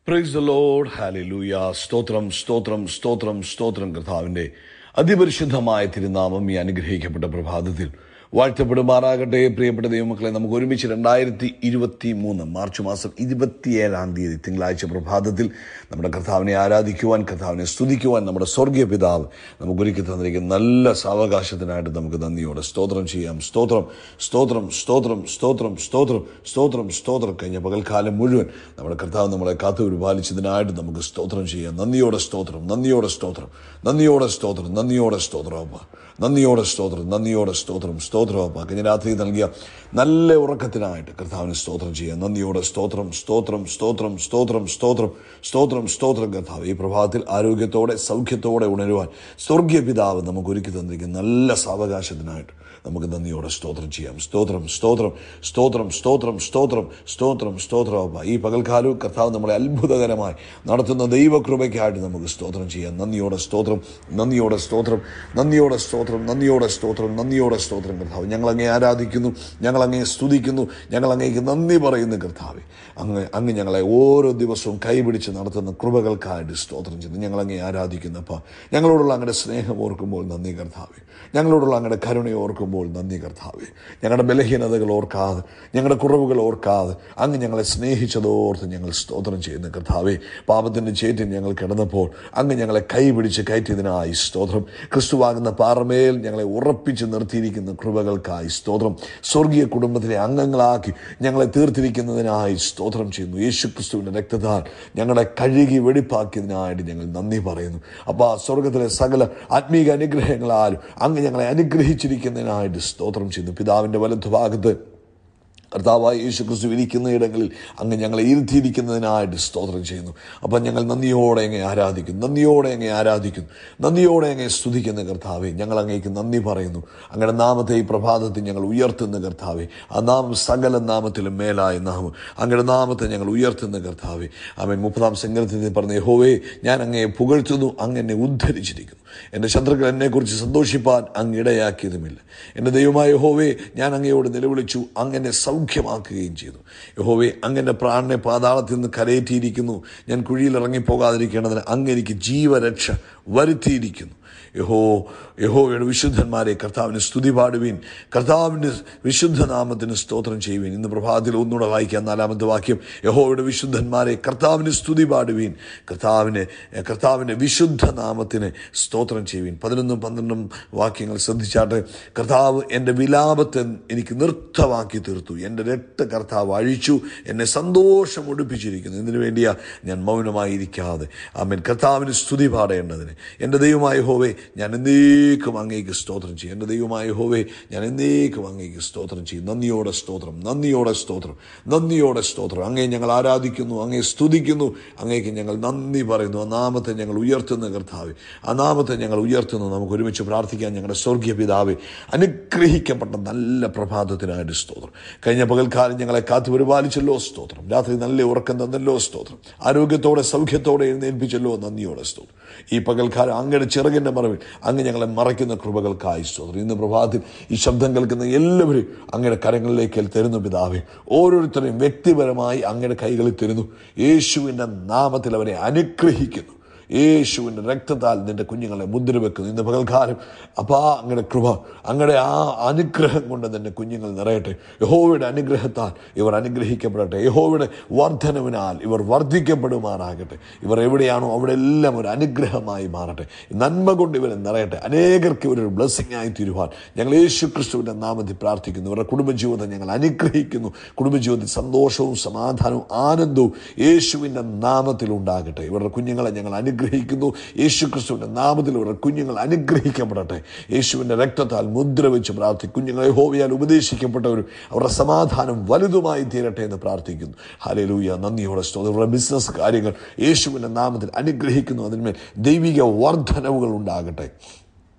praise the load ഹാലൂയ സ്തോത്രം സ്തോത്രം സ്തോത്രം സ്തോത്രം കർത്താവിന്റെ അതിപരിശുദ്ധമായ തിരുനാമം ഈ അനുഗ്രഹിക്കപ്പെട്ട പ്രഭാതത്തിൽ വാഴ്ത്തപ്പെടുമാറാകട്ടെ പ്രിയപ്പെട്ട ദൈവമക്കളെ നമുക്ക് ഒരുമിച്ച് രണ്ടായിരത്തി ഇരുപത്തി മൂന്ന് മാർച്ച് മാസം ഇരുപത്തിയേഴാം തീയതി തിങ്കളാഴ്ച പ്രഭാതത്തിൽ നമ്മുടെ കർത്താവിനെ ആരാധിക്കുവാൻ കർത്താവിനെ സ്തുതിക്കുവാൻ നമ്മുടെ സ്വർഗീയ പിതാവ് നമുക്ക് ഒരുക്കി തന്നിരിക്കുന്ന നല്ല സാവകാശത്തിനായിട്ട് നമുക്ക് നന്ദിയോടെ സ്തോത്രം ചെയ്യാം സ്തോത്രം സ്തോത്രം സ്തോത്രം സ്തോത്രം സ്തോത്രം സ്തോത്രം സ്തോത്രം കഴിഞ്ഞ പകൽക്കാലം മുഴുവൻ നമ്മുടെ കർത്താവ് നമ്മളെ കാത്തു പരിപാലിച്ചതിനായിട്ട് നമുക്ക് സ്തോത്രം ചെയ്യാം നന്ദിയോടെ സ്തോത്രം നന്ദിയോടെ സ്തോത്രം നന്ദിയോടെ സ്തോത്രം നന്ദിയോടെ സ്തോത്രം അപ്പ നന്ദിയോടെ സ്തോത്രം നന്ദിയോടെ സ്തോത്രം സ്തോത്രം അപ്പ കഴിഞ്ഞ രാത്രി നൽകിയ നല്ല ഉറക്കത്തിനായിട്ട് കർത്താവിന് സ്തോത്രം ചെയ്യാം നന്ദിയോടെ സ്തോത്രം സ്തോത്രം സ്തോത്രം സ്തോത്രം സ്തോത്രം സ്തോത്രം സ്തോത്രം കർത്താവ് ഈ പ്രഭാതത്തിൽ ആരോഗ്യത്തോടെ സൗഖ്യത്തോടെ ഉണരുവാൻ സ്വർഗീയ പിതാവ് നമുക്ക് ഒരുക്കി തന്നിരിക്കുന്ന നല്ല സാവകാശത്തിനായിട്ട് നമുക്ക് നന്ദിയോടെ സ്തോത്രം ചെയ്യാം സ്തോത്രം സ്തോത്രം സ്തോത്രം സ്തോത്രം സ്തോത്രം സ്തോത്രം സ്തോത്രം അപ്പ ഈ പകൽക്കാലവും കർത്താവ് നമ്മളെ അത്ഭുതകരമായി നടത്തുന്ന ദൈവകൃപയ്ക്കായിട്ട് നമുക്ക് സ്തോത്രം ചെയ്യാം നന്ദിയോടെ സ്തോത്രം നന്ദിയോടെ സ്തോത്രം നന്ദിയോടെ സ്തോത്രം നന്ദിയോടെ സ്തോത്രം നന്ദിയോടെ സ്തോത്രം കർത്താവ് ഞങ്ങൾ അങ്ങേ ആരാധിക്കുന്നു ഞങ്ങൾ അങ്ങേ സ്തുതിക്കുന്നു ഞങ്ങൾ അങ്ങേക്ക് നന്ദി പറയുന്നു കർത്താവെ അങ്ങ് അങ്ങ് ഞങ്ങളെ ഓരോ ദിവസവും കൈപിടിച്ച് നടത്തുന്ന കൃപകൾക്കായിട്ട് സ്തോത്രം ചെയ്യുന്നു ഞങ്ങൾ അങ്ങേ ആരാധിക്കുന്നു അപ്പം ഞങ്ങളോടുള്ള അങ്ങയുടെ സ്നേഹം ഓർക്കുമ്പോൾ നന്ദി കർത്താവെ ഞങ്ങളോടുള്ള അങ്ങയുടെ കരുണ ഓർക്കുമ്പോൾ നന്ദി കർത്താവെ ഞങ്ങളുടെ ബലഹീനതകൾ ഓർക്കാതെ ഞങ്ങളുടെ കുറവുകൾ ഓർക്കാതെ അങ്ങ് ഞങ്ങളെ സ്നേഹിച്ചതോർത്ത് ഞങ്ങൾ സ്തോത്രം ചെയ്യുന്നു കർത്താവെ പാപത്തിൻ്റെ ചേറ്റിൽ ഞങ്ങൾ കിടന്നപ്പോൾ അങ്ങ് ഞങ്ങളെ കൈപിടിച്ച് കയറ്റിയതിനായി സ്തോത്രം ക്രിസ്തുവാകുന്ന പാറമേൽ ഞങ്ങളെ ഉറപ്പിച്ച് നിർത്തിയിരിക്കുന്ന കൃപകൾക്കായി സ്തോത്രം സ്വർഗീയ കുടുംബത്തിലെ അംഗങ്ങളാക്കി ഞങ്ങളെ തീർത്തിരിക്കുന്നതിനായി സ്തോത്രം ചെയ്യുന്നു യേശു ക്രിസ്തുവിൻ്റെ രക്തത്താൽ ഞങ്ങളെ കഴുകി വെടിപ്പാക്കിയതിനായിട്ട് ഞങ്ങൾ നന്ദി പറയുന്നു അപ്പോൾ ആ സ്വർഗത്തിലെ സകല ആത്മീക അനുഗ്രഹങ്ങളാലും അങ്ങ് ഞങ്ങളെ അനുഗ്രഹിച്ചിരിക്കുന്നതിനായിട്ട് സ്തോത്രം ചെയ്യുന്നു പിതാവിൻ്റെ വലതുഭാഗത്ത് കർത്താവായ യേശു ക്രിസ്തു ഇരിക്കുന്ന ഇടങ്ങളിൽ അങ്ങ് ഞങ്ങളെ ഇരുത്തിയിരിക്കുന്നതിനായിട്ട് സ്തോത്രം ചെയ്യുന്നു അപ്പം ഞങ്ങൾ നന്ദിയോടെ അങ്ങെ ആരാധിക്കുന്നു നന്ദിയോടെ അങ്ങെ ആരാധിക്കുന്നു നന്ദിയോടെ അങ്ങെ സ്തുതിക്കുന്ന കർത്താവെ ഞങ്ങൾ അങ്ങേക്ക് നന്ദി പറയുന്നു അങ്ങയുടെ നാമത്തെ ഈ പ്രഭാതത്തിൽ ഞങ്ങൾ ഉയർത്തുന്ന കർത്താവെ ആ നാമം സകല നാമത്തിലും മേലായ നാമം അങ്ങയുടെ നാമത്തെ ഞങ്ങൾ ഉയർത്തുന്ന കർത്താവെ അവൻ മുപ്പതാം സങ്കരത്തിൽ പറഞ്ഞ യഹോവേ ഞാൻ അങ്ങയെ പുകഴ്ത്തുന്നു അങ്ങ് എന്നെ ഉദ്ധരിച്ചിരിക്കുന്നു എൻ്റെ ശത്രുക്കൾ എന്നെക്കുറിച്ച് സന്തോഷിപ്പാൻ അങ്ങ് ഇടയാക്കിയതുമില്ല എൻ്റെ ദൈവമായ യഹോവേ ഞാൻ അങ്ങയോട് നിലവിളിച്ചു അങ്ങനെ സൗഖ്യമാക്കുകയും ചെയ്തു യഹോവേ അങ്ങൻ്റെ പ്രാണനെ പാതാളത്തിൽ നിന്ന് കരയേറ്റിയിരിക്കുന്നു ഞാൻ കുഴിയിൽ ഇറങ്ങിപ്പോകാതിരിക്കേണ്ടതിന് അങ്ങ് എനിക്ക് ജീവരക്ഷ വരുത്തിയിരിക്കുന്നു യഹോ യഹോയുടെ വിശുദ്ധന്മാരെ കർത്താവിന് സ്തുതി പാടുവീൻ കർത്താവിൻ്റെ വിശുദ്ധ നാമത്തിന് സ്തോത്രം ചെയ്യുവീൻ ഇന്ന് പ്രഭാതത്തിൽ ഒന്നുകൂടെ വായിക്കാം നാലാമത്തെ വാക്യം യഹോയുടെ വിശുദ്ധന്മാരെ കർത്താവിന് സ്തുതി പാടുവീൻ കർത്താവിന് കർത്താവിൻ്റെ വിശുദ്ധ നാമത്തിന് സ്തോത്രം ചെയ്യുവീൻ പതിനൊന്നും പന്ത്രണ്ടും വാക്യങ്ങൾ ശ്രദ്ധിച്ചാട്ട് കർത്താവ് എൻ്റെ വിലാപത്തെ എനിക്ക് നൃത്തമാക്കി തീർത്തു എൻ്റെ രക്ത കർത്താവ് അഴിച്ചു എന്നെ സന്തോഷം ഒടുപ്പിച്ചിരിക്കുന്നു ഇതിനു വേണ്ടിയാ ഞാൻ മൗനമായിരിക്കാതെ അമ്മൻ കർത്താവിന് സ്തുതി പാടേണ്ടതിന് എൻ്റെ ദൈവമായ ഹോവേ ഞാൻ എന്നേക്കും അങ്ങേക്ക് സ്തോത്രം ചെയ്യും എൻ്റെ ദൈവമായ ഹോവേ ഞാൻ എന്നേക്കും അങ്ങേക്ക് സ്തോത്രം ചെയ്യും നന്ദിയോടെ സ്തോത്രം നന്ദിയോടെ സ്തോത്രം നന്ദിയോടെ സ്തോത്രം അങ്ങേ ഞങ്ങൾ ആരാധിക്കുന്നു അങ്ങേ സ്തുതിക്കുന്നു അങ്ങേക്ക് ഞങ്ങൾ നന്ദി പറയുന്നു ആ നാമത്തെ ഞങ്ങൾ ഉയർത്തുന്ന കർത്താവ് ആ നാമത്തെ ഞങ്ങൾ ഉയർത്തുന്നു നമുക്ക് ഒരുമിച്ച് പ്രാർത്ഥിക്കാൻ ഞങ്ങളുടെ സ്വർഗീയ പിതാവ് അനുഗ്രഹിക്കപ്പെട്ട നല്ല പ്രഭാതത്തിനായിട്ട് സ്തോത്രം കഴിഞ്ഞ പകൽക്കാലം ഞങ്ങളെ കാത്തു പരിപാലിച്ചല്ലോ സ്തോത്രം രാത്രി നല്ല ഉറക്കം തന്നല്ലോ സ്തോത്രം ആരോഗ്യത്തോടെ സൗഖ്യത്തോടെ എഴുന്നേൽപ്പിച്ചല്ലോ നന്ദിയോടെ സ്തോത്രം ഈ പകൽക്കാലം അങ്ങയുടെ ചിറകിൻ്റെ മറവിൽ അങ്ങ് ഞങ്ങളെ മറയ്ക്കുന്ന കൃപകൾക്കായി സ്തോത്രം ഇന്ന് പ്രഭാതത്തിൽ ഈ ശബ്ദം കേൾക്കുന്ന എല്ലാവരും അങ്ങയുടെ കരങ്ങളിലേക്ക് തരുന്നു പിതാവേ ഓരോരുത്തരെയും വ്യക്തിപരമായി അങ്ങയുടെ കൈകളിൽ തരുന്നു യേശുവിൻ്റെ നാമത്തിൽ അവരെ അനുഗ്രഹിക്കുന്നു യേശുവിൻ്റെ രക്തത്താൽ നിന്റെ കുഞ്ഞുങ്ങളെ മുദ്ര വെക്കുന്നു ഇന്ന് പകൽക്കാലം അപ്പാ അങ്ങയുടെ കൃപ അങ്ങയുടെ ആ അനുഗ്രഹം കൊണ്ട് നിന്റെ കുഞ്ഞുങ്ങൾ നിറയട്ടെ യഹോവയുടെ അനുഗ്രഹത്താൽ ഇവർ അനുഗ്രഹിക്കപ്പെടട്ടെ യഹോവയുടെ വർധനവിനാൽ ഇവർ വർദ്ധിക്കപ്പെടുമാറാകട്ടെ ഇവർ എവിടെയാണോ അവിടെ എല്ലാം ഒരു അനുഗ്രഹമായി മാറട്ടെ നന്മ കൊണ്ട് ഇവരെ നിറയട്ടെ അനേകർക്ക് ഇവരൊരു ബ്ലെസ്സിങ് ആയി തീരുവാൻ ഞങ്ങൾ യേശു ക്രിസ്തുവിൻ്റെ നാമത്തിൽ പ്രാർത്ഥിക്കുന്നു ഇവരുടെ കുടുംബജീവിതം ഞങ്ങൾ അനുഗ്രഹിക്കുന്നു കുടുംബജീവിതത്തിൽ സന്തോഷവും സമാധാനവും ആനന്ദവും യേശുവിൻ്റെ നാമത്തിൽ ഉണ്ടാകട്ടെ ഇവരുടെ കുഞ്ഞുങ്ങളെ ഞങ്ങൾ അനുഗ്രഹിക്കുന്നു യേശു ക്രിസ്തുവിൻ്റെ നാമത്തിൽ ഇവരുടെ കുഞ്ഞുങ്ങൾ അനുഗ്രഹിക്കപ്പെടട്ടെ യേശുവിൻ്റെ രക്തത്താൽ മുദ്ര വെച്ച് പ്രാർത്ഥിക്കും കുഞ്ഞുങ്ങളെ ഹോവിയാൽ ഉപദേശിക്കപ്പെട്ടവരും അവരുടെ സമാധാനം വലുതുമായി തീരട്ടെ എന്ന് പ്രാർത്ഥിക്കുന്നു ഹലലൂയ നന്ദിയോടെ സ്തോത്രം ഇവരുടെ ബിസിനസ് കാര്യങ്ങൾ യേശുവിൻ്റെ നാമത്തിൽ അനുഗ്രഹിക്കുന്നു അതിന്മേൽ ദൈവിക വർധനവുകൾ ഉണ്ടാകട്ടെ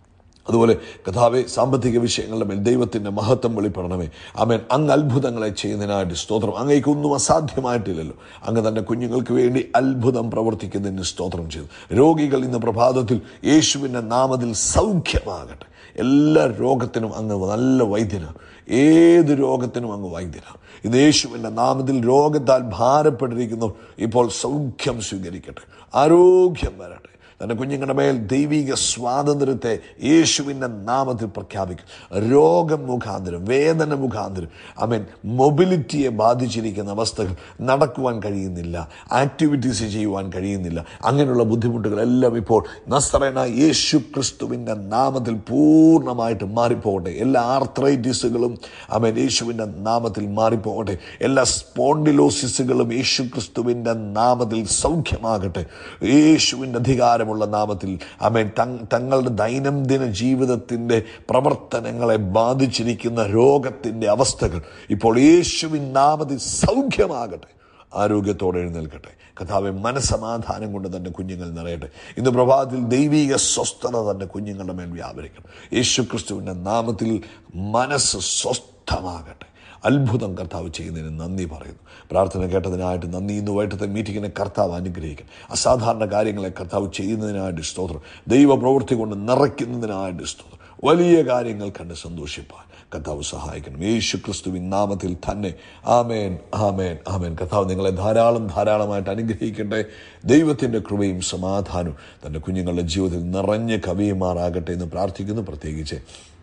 അതുപോലെ കഥാവെ സാമ്പത്തിക വിഷയങ്ങളുടെ മേൽ ദൈവത്തിന്റെ മഹത്വം വെളിപ്പെടണമേ ആമേൻ അങ്ങ് അത്ഭുതങ്ങളെ ചെയ്യുന്നതിനായിട്ട് സ്തോത്രം അങ്ങേക്കൊന്നും അസാധ്യമായിട്ടില്ലല്ലോ അങ്ങ് തന്റെ കുഞ്ഞുങ്ങൾക്ക് വേണ്ടി അത്ഭുതം പ്രവർത്തിക്കുന്നതിന് സ്തോത്രം ചെയ്തു രോഗികൾ ഇന്ന് പ്രഭാതത്തിൽ യേശുവിന്റെ നാമത്തിൽ സൗഖ്യമാകട്ടെ എല്ലാ രോഗത്തിനും അങ്ങ് നല്ല വൈദ്യനാണ് ഏത് രോഗത്തിനും അങ്ങ് വൈദ്യനാണ് ഇത് യേശുവിന്റെ നാമത്തിൽ രോഗത്താൽ ഭാരപ്പെട്ടിരിക്കുന്നവർ ഇപ്പോൾ സൗഖ്യം സ്വീകരിക്കട്ടെ ആരോഗ്യം വരട്ടെ തൻ്റെ കുഞ്ഞുങ്ങളുടെ മേൽ ദൈവിക സ്വാതന്ത്ര്യത്തെ യേശുവിൻ്റെ നാമത്തിൽ പ്രഖ്യാപിക്കും രോഗം മുഖാന്തരം വേദന മുഖാന്തരം അമേൻ മൊബിലിറ്റിയെ ബാധിച്ചിരിക്കുന്ന അവസ്ഥകൾ നടക്കുവാൻ കഴിയുന്നില്ല ആക്ടിവിറ്റീസ് ചെയ്യുവാൻ കഴിയുന്നില്ല അങ്ങനെയുള്ള ബുദ്ധിമുട്ടുകളെല്ലാം ഇപ്പോൾ നസ്തറേന യേശു ക്രിസ്തുവിൻ്റെ നാമത്തിൽ പൂർണ്ണമായിട്ട് മാറിപ്പോകട്ടെ എല്ലാ ആർത്രൈറ്റിസുകളും അമേൻ യേശുവിൻ്റെ നാമത്തിൽ മാറിപ്പോകട്ടെ എല്ലാ സ്പോണ്ടിലോസിസുകളും യേശു ക്രിസ്തുവിൻ്റെ നാമത്തിൽ സൗഖ്യമാകട്ടെ യേശുവിൻ്റെ അധികാരമുള്ള നാമത്തിൽ അമേൻ തങ്ങളുടെ ദൈനംദിന ജീവിതത്തിൻ്റെ പ്രവർത്തനങ്ങളെ ബാധിച്ചിരിക്കുന്ന രോഗത്തിൻ്റെ അവസ്ഥകൾ ഇപ്പോൾ യേശുവിൻ നാമത്തിൽ സൗഖ്യമാകട്ടെ ആരോഗ്യത്തോടെ എഴുന്നേൽക്കട്ടെ കഥാവെ മനസമാധാനം കൊണ്ട് തന്റെ കുഞ്ഞുങ്ങൾ നിറയട്ടെ ഇന്ന് പ്രഭാതത്തിൽ ദൈവിക സ്വസ്ഥത തന്റെ കുഞ്ഞുങ്ങളുടെ മേൽ വ്യാപരിക്കണം യേശു ക്രിസ്തുവിൻ്റെ നാമത്തിൽ മനസ്സ് സ്വസ്ഥമാകട്ടെ അത്ഭുതം കർത്താവ് ചെയ്യുന്നതിന് നന്ദി പറയുന്നു പ്രാർത്ഥന കേട്ടതിനായിട്ട് നന്ദി ഇന്ന് വൈകിട്ടത്തെ മീറ്റിങ്ങിനെ കർത്താവ് അനുഗ്രഹിക്കും അസാധാരണ കാര്യങ്ങളെ കർത്താവ് ചെയ്യുന്നതിനായിട്ട് സ്തോത്രം ദൈവ പ്രവൃത്തി കൊണ്ട് നിറയ്ക്കുന്നതിനായിട്ട് സ്തോത്രം വലിയ കാര്യങ്ങൾ കണ്ട് സന്തോഷിപ്പാൻ കർത്താവ് സഹായിക്കണം യേശു ക്രിസ്തുവിൻ നാമത്തിൽ തന്നെ ആമേൻ ആമേൻ ആമേൻ കർത്താവ് നിങ്ങളെ ധാരാളം ധാരാളമായിട്ട് അനുഗ്രഹിക്കട്ടെ ദൈവത്തിൻ്റെ കൃപയും സമാധാനവും തൻ്റെ കുഞ്ഞുങ്ങളുടെ ജീവിതത്തിൽ നിറഞ്ഞ് കവിയുമാറാകട്ടെ എന്ന് പ്രാർത്ഥിക്കുന്നു പ്രത്യേകിച്ച്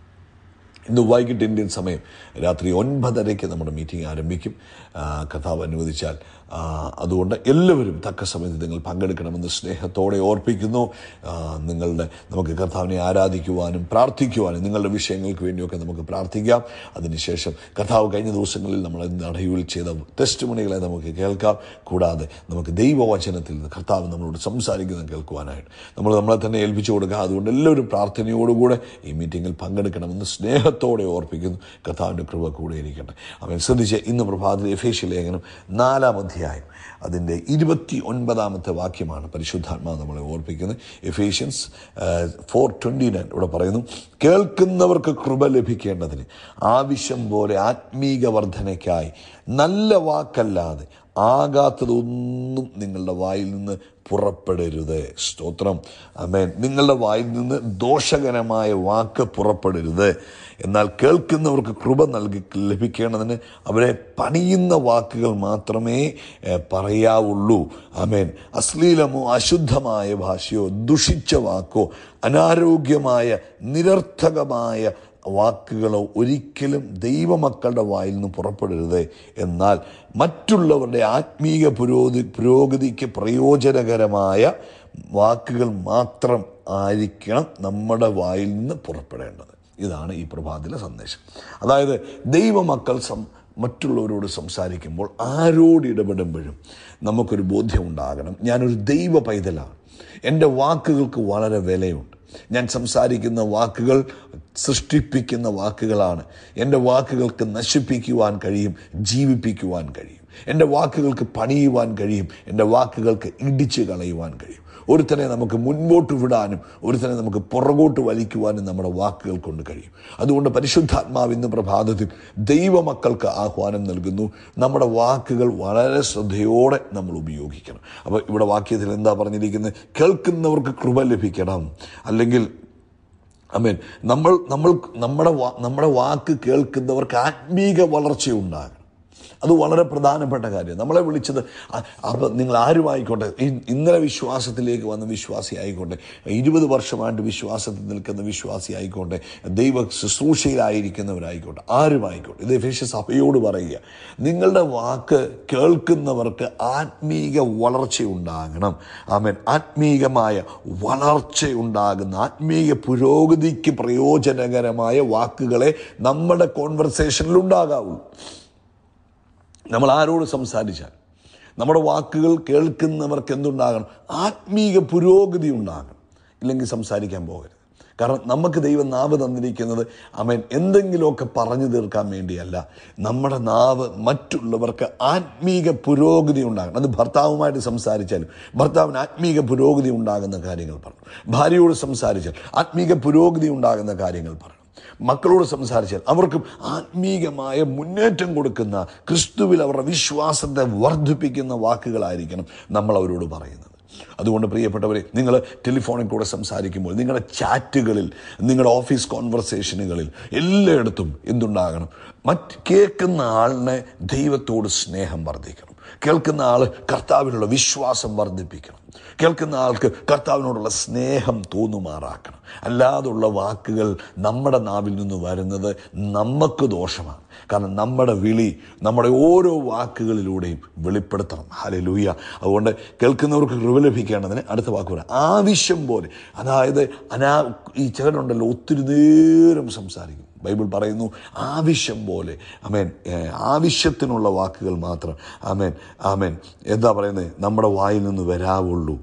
ഇന്ന് വൈകിട്ട് ഇന്ത്യൻ സമയം രാത്രി ഒൻപതരയ്ക്ക് നമ്മുടെ മീറ്റിംഗ് ആരംഭിക്കും കഥാവ് അനുവദിച്ചാൽ അതുകൊണ്ട് എല്ലാവരും തക്ക സമയത്ത് നിങ്ങൾ പങ്കെടുക്കണമെന്ന് സ്നേഹത്തോടെ ഓർപ്പിക്കുന്നു നിങ്ങളുടെ നമുക്ക് കർത്താവിനെ ആരാധിക്കുവാനും പ്രാർത്ഥിക്കുവാനും നിങ്ങളുടെ വിഷയങ്ങൾക്ക് വേണ്ടിയൊക്കെ നമുക്ക് പ്രാർത്ഥിക്കാം അതിനുശേഷം കർത്താവ് കഴിഞ്ഞ ദിവസങ്ങളിൽ നമ്മൾ നടയുവിൽ ചെയ്ത ടെസ്റ്റ് മണികളെ നമുക്ക് കേൾക്കാം കൂടാതെ നമുക്ക് ദൈവവചനത്തിൽ നിന്ന് കർത്താവ് നമ്മളോട് സംസാരിക്കുന്നത് കേൾക്കുവാനായിട്ട് നമ്മൾ നമ്മളെ തന്നെ ഏൽപ്പിച്ചു കൊടുക്കുക അതുകൊണ്ട് എല്ലാവരും പ്രാർത്ഥനയോടുകൂടെ ഈ മീറ്റിങ്ങിൽ പങ്കെടുക്കണമെന്ന് സ്നേഹത്തോടെ ഓർപ്പിക്കുന്നു കർത്താവിൻ്റെ കൃപ കൂടെ ഇരിക്കട്ടെ അവൻ ശ്രദ്ധിച്ച് ഇന്ന് പ്രഭാതത്തിൽ എഫേഷ്യ ലേഖനം നാലാം അധ്യായം അതിൻ്റെ ഇരുപത്തി ഒൻപതാമത്തെ വാക്യമാണ് പരിശുദ്ധാത്മാവ് നമ്മളെ ഓർപ്പിക്കുന്നത് എഫേഷ്യൻസ് ഫോർ ട്വൻറ്റി നയൻ ഇവിടെ പറയുന്നു കേൾക്കുന്നവർക്ക് കൃപ ലഭിക്കേണ്ടതിന് ആവശ്യം പോലെ ആത്മീക വർധനയ്ക്കായി നല്ല വാക്കല്ലാതെ ആകാത്തതൊന്നും നിങ്ങളുടെ വായിൽ നിന്ന് പുറപ്പെടരുത് സ്തോത്രം അമേൻ നിങ്ങളുടെ വായിൽ നിന്ന് ദോഷകരമായ വാക്ക് പുറപ്പെടരുത് എന്നാൽ കേൾക്കുന്നവർക്ക് കൃപ നൽകി ലഭിക്കേണ്ടതിന് അവരെ പണിയുന്ന വാക്കുകൾ മാത്രമേ പറയാവുള്ളൂ അമേൻ അശ്ലീലമോ അശുദ്ധമായ ഭാഷയോ ദുഷിച്ച വാക്കോ അനാരോഗ്യമായ നിരർത്ഥകമായ വാക്കുകളോ ഒരിക്കലും ദൈവമക്കളുടെ വായിൽ നിന്ന് പുറപ്പെടരുത് എന്നാൽ മറ്റുള്ളവരുടെ ആത്മീയ പുരോഗതി പുരോഗതിക്ക് പ്രയോജനകരമായ വാക്കുകൾ മാത്രം ആയിരിക്കണം നമ്മുടെ വായിൽ നിന്ന് പുറപ്പെടേണ്ടത് ഇതാണ് ഈ പ്രഭാതത്തിലെ സന്ദേശം അതായത് ദൈവമക്കൾ സം മറ്റുള്ളവരോട് സംസാരിക്കുമ്പോൾ ആരോട് ഇടപെടുമ്പോഴും നമുക്കൊരു ബോധ്യമുണ്ടാകണം ഞാനൊരു ദൈവ പൈതലാണ് എൻ്റെ വാക്കുകൾക്ക് വളരെ വിലയുണ്ട് ഞാൻ സംസാരിക്കുന്ന വാക്കുകൾ സൃഷ്ടിപ്പിക്കുന്ന വാക്കുകളാണ് എൻ്റെ വാക്കുകൾക്ക് നശിപ്പിക്കുവാൻ കഴിയും ജീവിപ്പിക്കുവാൻ കഴിയും എൻ്റെ വാക്കുകൾക്ക് പണിയുവാൻ കഴിയും എൻ്റെ വാക്കുകൾക്ക് ഇടിച്ചു കളയുവാൻ കഴിയും ഒരുത്തനെ നമുക്ക് മുൻപോട്ട് വിടാനും ഒരുത്തനെ നമുക്ക് പുറകോട്ട് വലിക്കുവാനും നമ്മുടെ വാക്കുകൾ കൊണ്ട് കഴിയും അതുകൊണ്ട് പരിശുദ്ധാത്മാവ് ഇന്ന് പ്രഭാതത്തിൽ ദൈവമക്കൾക്ക് ആഹ്വാനം നൽകുന്നു നമ്മുടെ വാക്കുകൾ വളരെ ശ്രദ്ധയോടെ നമ്മൾ ഉപയോഗിക്കണം അപ്പോൾ ഇവിടെ വാക്യത്തിൽ എന്താ പറഞ്ഞിരിക്കുന്നത് കേൾക്കുന്നവർക്ക് കൃപ ലഭിക്കണം അല്ലെങ്കിൽ അമേൻ നമ്മൾ നമ്മൾ നമ്മുടെ നമ്മുടെ വാക്ക് കേൾക്കുന്നവർക്ക് ആത്മീക വളർച്ച ഉണ്ടാകണം അത് വളരെ പ്രധാനപ്പെട്ട കാര്യം നമ്മളെ വിളിച്ചത് അപ്പം നിങ്ങൾ ആരുമായിക്കോട്ടെ ഇന്നലെ വിശ്വാസത്തിലേക്ക് വന്ന വിശ്വാസി ആയിക്കോട്ടെ ഇരുപത് വർഷമായിട്ട് വിശ്വാസത്തിൽ നിൽക്കുന്ന വിശ്വാസി ആയിക്കോട്ടെ ദൈവ ശുശ്രൂഷയിലായിരിക്കുന്നവരായിക്കോട്ടെ ആരുമായിക്കോട്ടെ ഇത് എഫേഷ്യ സഭയോട് പറയുക നിങ്ങളുടെ വാക്ക് കേൾക്കുന്നവർക്ക് ആത്മീക വളർച്ച ഉണ്ടാകണം ആമേൻ ആത്മീകമായ വളർച്ച ഉണ്ടാകുന്ന ആത്മീയ പുരോഗതിക്ക് പ്രയോജനകരമായ വാക്കുകളെ നമ്മുടെ കോൺവെർസേഷനിൽ ഉണ്ടാകാവൂ നമ്മൾ ആരോട് സംസാരിച്ചാൽ നമ്മുടെ വാക്കുകൾ കേൾക്കുന്നവർക്ക് എന്തുണ്ടാകണം ആത്മീക പുരോഗതി ഉണ്ടാകണം ഇല്ലെങ്കിൽ സംസാരിക്കാൻ പോകരുത് കാരണം നമുക്ക് ദൈവം നാവ് തന്നിരിക്കുന്നത് അമേൻ എന്തെങ്കിലുമൊക്കെ പറഞ്ഞു തീർക്കാൻ വേണ്ടിയല്ല നമ്മുടെ നാവ് മറ്റുള്ളവർക്ക് ആത്മീക പുരോഗതി ഉണ്ടാകണം അത് ഭർത്താവുമായിട്ട് സംസാരിച്ചാലും ഭർത്താവിന് ആത്മീക പുരോഗതി ഉണ്ടാകുന്ന കാര്യങ്ങൾ പറഞ്ഞു ഭാര്യയോട് സംസാരിച്ചാൽ ആത്മീക പുരോഗതി ഉണ്ടാകുന്ന കാര്യങ്ങൾ പറഞ്ഞു മക്കളോട് സംസാരിച്ചാൽ അവർക്കും ആത്മീകമായ മുന്നേറ്റം കൊടുക്കുന്ന ക്രിസ്തുവിൽ അവരുടെ വിശ്വാസത്തെ വർദ്ധിപ്പിക്കുന്ന വാക്കുകളായിരിക്കണം നമ്മൾ അവരോട് പറയുന്നത് അതുകൊണ്ട് പ്രിയപ്പെട്ടവരെ നിങ്ങൾ ടെലിഫോണിൽ കൂടെ സംസാരിക്കുമ്പോൾ നിങ്ങളുടെ ചാറ്റുകളിൽ നിങ്ങളുടെ ഓഫീസ് കോൺവെർസേഷനുകളിൽ എല്ലായിടത്തും എന്തുണ്ടാകണം മറ്റ് കേൾക്കുന്ന ആളിനെ ദൈവത്തോട് സ്നേഹം വർദ്ധിക്കണം കേൾക്കുന്ന ആൾ കർത്താവിനുള്ള വിശ്വാസം വർദ്ധിപ്പിക്കണം കേൾക്കുന്ന ആൾക്ക് കർത്താവിനോടുള്ള സ്നേഹം തോന്നുമാറാക്കണം അല്ലാതുള്ള വാക്കുകൾ നമ്മുടെ നാവിൽ നിന്ന് വരുന്നത് നമുക്ക് ദോഷമാണ് കാരണം നമ്മുടെ വിളി നമ്മുടെ ഓരോ വാക്കുകളിലൂടെയും വെളിപ്പെടുത്തണം ഹാലെ ലൂയ അതുകൊണ്ട് കേൾക്കുന്നവർക്ക് കൃപ ലഭിക്കേണ്ടതിന് അടുത്ത വാക്ക് പറയാം ആവശ്യം പോലെ അതായത് അനാ ഈ ചിലരുണ്ടല്ലോ ഒത്തിരി നേരം സംസാരിക്കും ബൈബിൾ പറയുന്നു ആവശ്യം പോലെ അമേൻ ഏഹ്, ആവശ്യത്തിനുള്ള വാക്കുകൾ മാത്രം ആമേൻ ആമേൻ എന്താ പറയുന്നത് നമ്മുടെ വായിൽ നിന്ന് വരാവുള്ളൂ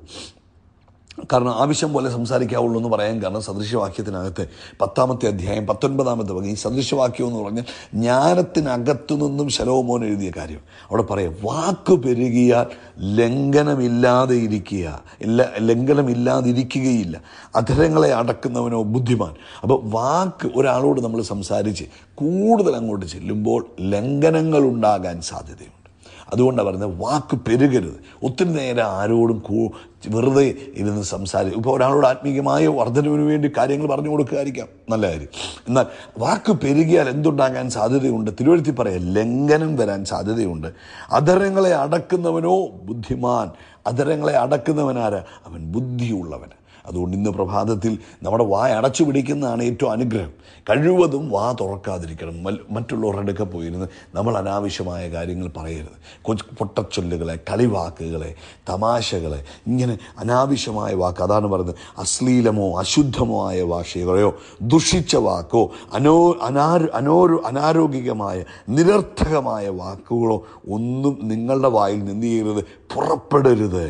കാരണം ആവശ്യം പോലെ സംസാരിക്കാവുള്ളൂ എന്ന് പറയാൻ കാരണം സദൃശവാക്യത്തിനകത്ത് പത്താമത്തെ അധ്യായം പത്തൊൻപതാമത്തെ വക ഈ സദൃശവാക്യം എന്ന് പറഞ്ഞാൽ ജ്ഞാനത്തിനകത്തു നിന്നും ശലോമോൻ എഴുതിയ കാര്യം അവിടെ പറയാം വാക്ക് പെരുകിയാൽ ലംഘനമില്ലാതെ ഇരിക്കുക ഇല്ല ലംഘനമില്ലാതിരിക്കുകയില്ല അധരങ്ങളെ അടക്കുന്നവനോ ബുദ്ധിമാൻ അപ്പോൾ വാക്ക് ഒരാളോട് നമ്മൾ സംസാരിച്ച് കൂടുതൽ അങ്ങോട്ട് ചെല്ലുമ്പോൾ ലംഘനങ്ങൾ ഉണ്ടാകാൻ സാധ്യതയുണ്ട് അതുകൊണ്ടാണ് പറയുന്നത് വാക്ക് പെരുകരുത് ഒത്തിരി നേരം ആരോടും കൂ വെറുതെ ഇരുന്ന് സംസാരിക്കും ഇപ്പോൾ ഒരാളോട് ആത്മീയമായ വർധനവിന് വേണ്ടി കാര്യങ്ങൾ പറഞ്ഞു കൊടുക്കുകയായിരിക്കാം നല്ല കാര്യം എന്നാൽ വാക്ക് പെരുകിയാൽ എന്തുണ്ടാകാൻ സാധ്യതയുണ്ട് തിരുവഴുത്തി പറയാം ലംഘനം വരാൻ സാധ്യതയുണ്ട് അധരങ്ങളെ അടക്കുന്നവനോ ബുദ്ധിമാൻ അധരങ്ങളെ അടക്കുന്നവനാരാ അവൻ ബുദ്ധിയുള്ളവൻ അതുകൊണ്ട് ഇന്ന് പ്രഭാതത്തിൽ നമ്മുടെ വായ അടച്ചു പിടിക്കുന്നതാണ് ഏറ്റവും അനുഗ്രഹം കഴിവതും വാ തുറക്കാതിരിക്കണം മൽ- മറ്റുള്ളവരുടെ അടുക്ക പോയിരുന്ന് നമ്മൾ അനാവശ്യമായ കാര്യങ്ങൾ പറയരുത് കൊച്ചു പൊട്ടച്ചൊല്ലുകളെ കളിവാക്കുകളെ തമാശകളെ ഇങ്ങനെ അനാവശ്യമായ വാക്ക് അതാണ് പറയുന്നത് അശ്ലീലമോ അശുദ്ധമോ ആയ ഭാഷകളെയോ ദുഷിച്ച വാക്കോ അനോ അനാരോ അനോരോ അനാരോഗ്യകമായ നിരർത്ഥകമായ വാക്കുകളോ ഒന്നും നിങ്ങളുടെ വായിൽ നിന്ന് ചെയ്യരുത് പുറപ്പെടരുത്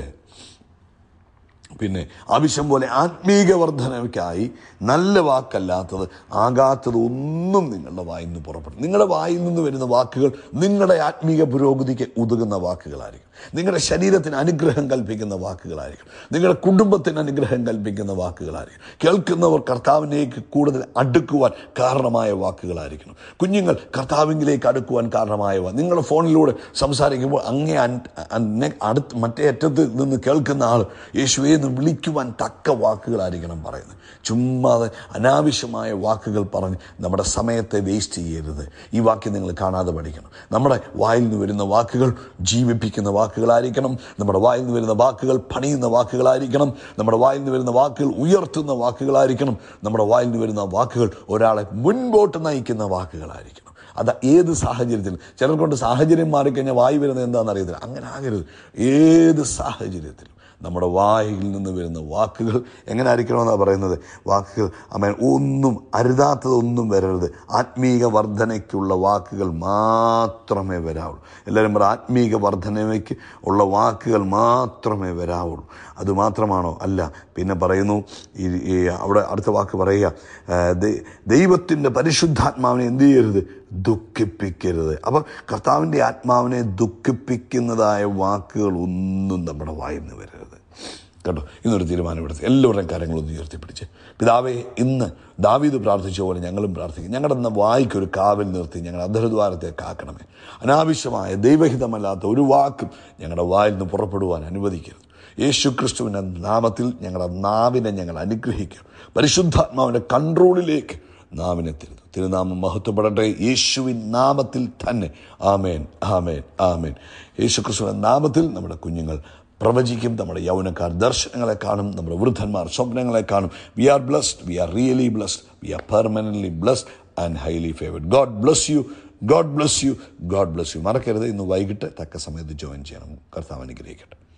പിന്നെ ആവശ്യം പോലെ ആത്മീക വർധനയ്ക്കായി നല്ല വാക്കല്ലാത്തത് ആകാത്തത് ഒന്നും നിങ്ങളുടെ വായിൽ നിന്ന് പുറപ്പെടും നിങ്ങളുടെ വായിൽ നിന്ന് വരുന്ന വാക്കുകൾ നിങ്ങളുടെ ആത്മീക പുരോഗതിക്ക് ഉതകുന്ന വാക്കുകളായിരിക്കും നിങ്ങളുടെ ശരീരത്തിന് അനുഗ്രഹം കൽപ്പിക്കുന്ന വാക്കുകളായിരിക്കും നിങ്ങളുടെ കുടുംബത്തിന് അനുഗ്രഹം കൽപ്പിക്കുന്ന വാക്കുകളായിരിക്കും കേൾക്കുന്നവർ കർത്താവിലേക്ക് കൂടുതൽ അടുക്കുവാൻ കാരണമായ വാക്കുകളായിരിക്കണം കുഞ്ഞുങ്ങൾ കർത്താവിങ്കിലേക്ക് അടുക്കുവാൻ കാരണമായ വാ- നിങ്ങളുടെ ഫോണിലൂടെ സംസാരിക്കുമ്പോൾ അങ്ങേ അൻ- അന്നെ അടുത്ത് മറ്റേ അറ്റത്ത് നിന്ന് കേൾക്കുന്ന ആൾ യേശുവെ എന്ന് വിളിക്കുവാൻ തക്ക വാക്കുകളായിരിക്കണം പറയുന്നത് ചുമ്മാതെ അനാവശ്യമായ വാക്കുകൾ പറഞ്ഞ് നമ്മുടെ സമയത്തെ വേസ്റ്റ് ചെയ്യരുത് ഈ വാക്യം നിങ്ങൾ കാണാതെ പഠിക്കണം നമ്മുടെ വായിൽ നിന്ന് വരുന്ന വാക്കുകൾ ജീവിപ്പിക്കുന്ന വാക്കുകളായിരിക്കണം നമ്മുടെ വായിൽ നിന്ന് വരുന്ന വാക്കുകൾ പണിയുന്ന വാക്കുകളായിരിക്കണം നമ്മുടെ വായിൽ നിന്ന് വരുന്ന വാക്കുകൾ ഉയർത്തുന്ന വാക്കുകളായിരിക്കണം നമ്മുടെ വായിൽ നിന്ന് വരുന്ന വാക്കുകൾ ഒരാളെ മുൻപോട്ട് നയിക്കുന്ന വാക്കുകളായിരിക്കണം അത് ഏത് സാഹചര്യത്തിൽ ചിലർക്കൊണ്ട് സാഹചര്യം മാറിക്കഴിഞ്ഞാൽ വായി വരുന്നത് എന്താണെന്ന് അറിയത്തില്ല അങ്ങനെ ആകരുത് ഏത് സാഹചര്യത്തിലും നമ്മുടെ വായിൽ നിന്ന് വരുന്ന വാക്കുകൾ എങ്ങനെ ആയിരിക്കണമെന്നാണ് പറയുന്നത് വാക്കുകൾ അമ്മ ഒന്നും അരുതാത്തതൊന്നും വരരുത് ആത്മീക വർധനയ്ക്കുള്ള വാക്കുകൾ മാത്രമേ വരാവുള്ളൂ എല്ലാവരും പറ ആത്മീക വർധനയ്ക്ക് ഉള്ള വാക്കുകൾ മാത്രമേ വരാവുള്ളൂ അത് മാത്രമാണോ അല്ല പിന്നെ പറയുന്നു ഈ ഈ അവിടെ അടുത്ത വാക്ക് പറയുക ആ, ദൈ- ദൈവത്തിൻ്റെ പരിശുദ്ധാത്മാവിനെ എന്ത് ചെയ്യരുത് ദുഃഖിപ്പിക്കരുത് അപ്പം കർത്താവിൻ്റെ ആത്മാവിനെ ദുഃഖിപ്പിക്കുന്നതായ വാക്കുകൾ ഒന്നും നമ്മുടെ വായിൽ നിന്ന് വരരുത് കേട്ടോ ഇന്നൊരു തീരുമാനമെടുത്ത് എല്ലാവരുടെയും കാര്യങ്ങളൊന്ന് ഉയർത്തിപ്പിടിച്ച് പിതാവേ ഇന്ന് ദാവീദ് പ്രാർത്ഥിച്ച പോലെ ഞങ്ങളും പ്രാർത്ഥിക്കും ഞങ്ങളുടെ ഇന്ന് വായിക്കൊരു കാവൽ നിർത്തി ഞങ്ങളുടെ അധരദ്വാരത്തെ കാക്കണമേ അനാവശ്യമായ ദൈവഹിതമല്ലാത്ത ഒരു വാക്കും ഞങ്ങളുടെ വായിൽ നിന്ന് പുറപ്പെടുവാൻ അനുവദിക്കരുത് യേശു ക്രിസ്തുവിൻ്റെ നാമത്തിൽ ഞങ്ങളുടെ നാവിനെ ഞങ്ങൾ അനുഗ്രഹിക്കും പരിശുദ്ധാത്മാവിൻ്റെ കൺട്രോളിലേക്ക് നാവിനെ തരുന്നു തിരുനാമം മഹത്വപ്പെടട്ടെ യേശുവിൻ നാമത്തിൽ തന്നെ ആമേൻ ആമേൻ ആമേൻ യേശു ക്രിസ്തുവിൻ്റെ നാമത്തിൽ നമ്മുടെ കുഞ്ഞുങ്ങൾ പ്രവചിക്കും നമ്മുടെ യൗവനക്കാർ ദർശനങ്ങളെ കാണും നമ്മുടെ വൃദ്ധന്മാർ സ്വപ്നങ്ങളെ കാണും we are blessed we are really blessed we are permanently blessed and highly favoured God bless you God bless you God bless you മറക്കരുത് ഇന്ന് വൈകിട്ട് തക്ക സമയത്ത് ജോയിൻ ചെയ്യണം കർത്താവ് അനുഗ്രഹിക്കട്ടെ